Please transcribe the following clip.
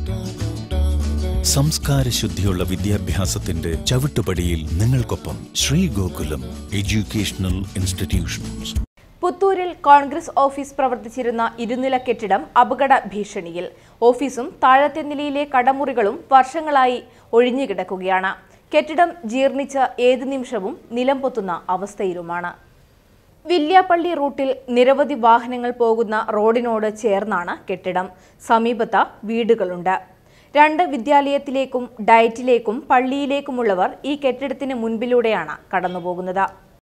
സംസ്കാര ശുദ്ധിയുള്ള വിദ്യാഭ്യാസത്തിന്റെ ചവിട്ടുപടിയിൽ നിങ്ങൾക്കൊപ്പം ശ്രീ ഗോകുലം എഡ്യൂക്കേഷണൽ ഇൻസ്റ്റിറ്റ്യൂഷൻസ് പുത്തൂരിൽ കോൺഗ്രസ് ഓഫീസ് പ്രവർത്തിച്ചിരുന്ന ഇരുനില കെട്ടിടം അപകട ഭീഷണിയിൽ ഓഫീസും താഴത്തെ നിലയിലെ കടമുറികളും വർഷങ്ങളായി ഒഴിഞ്ഞുകിടക്കുകയാണ് കെട്ടിടം ജീർണിച്ച ഏത് നിമിഷവും നിലം പൊത്തുന്ന അവസ്ഥയിലുമാണ് വില്യാപ്പള്ളി റൂട്ടിൽ നിരവധി വാഹനങ്ങൾ പോകുന്ന റോഡിനോട് ചേർന്നാണ് കെട്ടിടം സമീപത്ത് വീടുകളുണ്ട് രണ്ട് വിദ്യാലയത്തിലേക്കും ഡയറ്റിലേക്കും പള്ളിയിലേക്കുമുള്ളവർ ഈ കെട്ടിടത്തിന് മുൻപിലൂടെയാണ് കടന്നുപോകുന്നത്